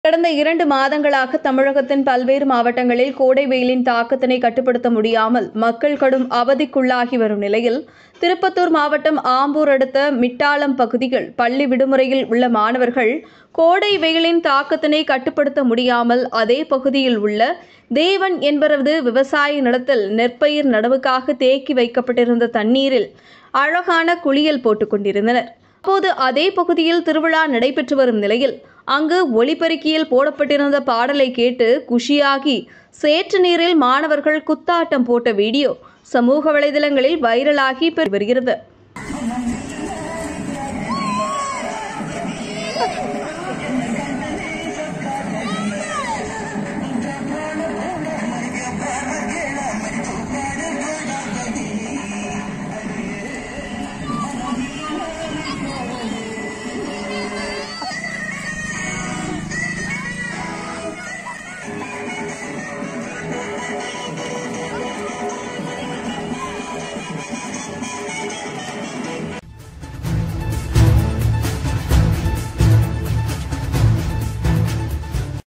கடந்த இரண்டு மாதங்களாக தமிழகத்தின் பல்வேறு மாவட்டங்களில் கோடை வெயிலின் தாக்கத்தினை கட்டுப்படுத்த முடியாமல் மக்கள் கடும் அவதிக்குள்ளாகி வரும் நிலையில் திருப்பத்தூர் மாவட்டம் ஆம்பூர் அடுத்த மிட்டாளம் பகுதியில் பள்ளி விடுமுறையில் உள்ள மாணவர்கள் கோடை வெயிலின் தாக்கத்தினை கட்டுப்படுத்த முடியாமல் அதே பகுதியில் உள்ள தேவன் என்பவரது விவசாய நிலத்தில் நெற்பயிர் நடவுக்காக தேக்கி வைக்கப்பட்டிருந்த தண்ணீரில் அழகான குளியல் போட்டுக் கொண்டிருந்தனர் அப்போது அதே பகுதியில் திருவிழா நடைபெற்று வரும் நிலையில் அங்கு ஒளிபெருக்கியில் போடப்பட்டிருந்த பாடலை கேட்டு குஷியாகி சேற்று நீரில் மாணவர்கள் குத்தாட்டம் போட்ட வீடியோ சமூக வலைதளங்களில் வைரலாகி பெற்று வருகிறது